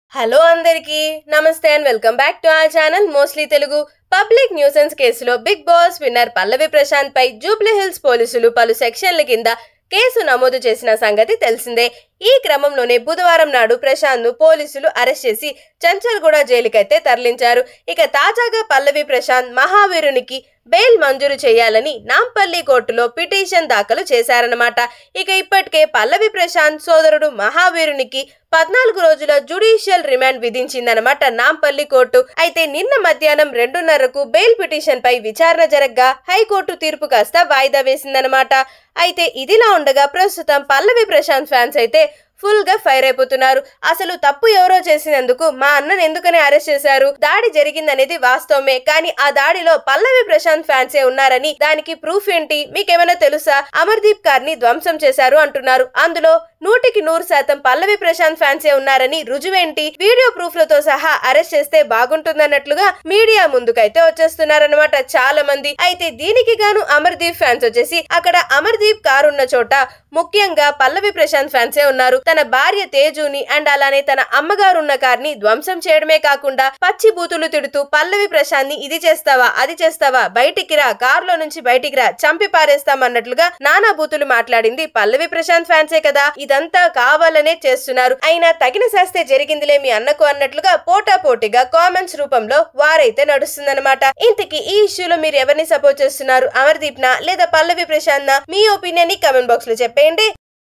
hello అందరికీ నమస్తే and welcome back to our channel mostly Telugu public nuisance కేసులో big boss winner Pallavi Prashanth పై జూబ్లీ హిల్స్ పోలీసులు పలు సెక్షన్ల కింద కేసు నమోదు చేసిన సంగతి తెలిసిందే ఈ క్రమంలోనే బుధవారం నాడు ప్రశాంత్ ను పోలీసులు అరెస్ట్ చేసి చంచల్గూడ జైలుకైతే తరలించారు ఇక తాజాగా పల్లవి ప్రశాంత్ మహావీరునికి బెయిల్ మంజూరు చేయాలని నాంపల్లి కోర్టులో పిటిషన్ దాఖలు చేశారన్నమాట ఇక ఇప్పటికే పల్లవి ప్రశాంత్ సోదరుడు మహావీరునికి పద్నాలుగు రోజుల జుడిషియల్ రిమాండ్ విధించిందనమాట నాంపల్లి కోర్టు అయితే నిన్న మధ్యాహ్నం రెండున్నరకు బెయిల్ పిటిషన్ పై విచారణ జరగ్గా హైకోర్టు తీర్పు కాస్త వాయిదా వేసిందనమాట అయితే ఇదిలా ఉండగా ప్రస్తుతం పల్లవి ప్రశాంత్ ఫ్యాన్స్ అయితే ఫుల్ గా ఫైర్ అయిపోతున్నారు అసలు తప్పు ఎవరో చేసినందుకు మా అన్నను ఎందుకని అరెస్ట్ చేశారు దాడి జరిగిందనేది వాస్తవమే కానీ ఆ దాడిలో పల్లవి ప్రశాంత్ ఫ్యాన్సే ఉన్నారని దానికి ప్రూఫ్ ఏంటి మీకేమైనా తెలుసా అమర్దీప్ కార్ ని ధ్వంసం చేశారు అంటున్నారు అందులో నూటికి నూరు శాతం పల్లవి ప్రశాంత్ ఫ్యాన్సే ఉన్నారని రుజువేంటి వీడియో ప్రూఫ్లతో సహా అరెస్ట్ చేస్తే బాగుంటుందన్నట్లుగా మీడియా ముందుకైతే వచ్చేస్తున్నారన్నమాట చాలా మంది అయితే దీనికి గాను అమర్దీప్ ఫ్యాన్స్ వచ్చేసి అక్కడ అమర్దీప్ కార్ ఉన్న చోట ముఖ్యంగా పల్లవి ప్రశాంత్ ఫ్యాన్సే ఉన్నారు తన భార్య తేజుని అండ్ అలానే తన అమ్మగారు ఉన్న కార్ ని ధ్వంసం చేయడమే కాకుండా పచ్చి బూతులు తిడుతూ పల్లవి ప్రశాంత్ ని ఇది చేస్తావా అది చేస్తావా బయటికి రా కారులో నుంచి బయటికి రా చంపి పారేస్తామన్నట్లుగా నానా బూతులు మాట్లాడింది పల్లవి ప్రశాంత్ ఫ్యాన్సే కదా ఇదంతా కావాలనే చేస్తున్నారు అయినా తగిన శాస్తే జరిగిందిలే మీ అన్నకు అన్నట్లుగా పోటా పోటీగా కామెంట్స్ రూపంలో వారైతే నడుస్తుందన్నమాట ఇంతకీ ఈ ఇష్యూలో మీరు ఎవరిని సపోర్ట్ చేస్తున్నారు అమర్దీప్ నా లేదా పల్లవి ప్రశాంత్ నా మీ ఒపీనియన్ ని కమెంట్ బాక్స్ లో చెప్పేయండి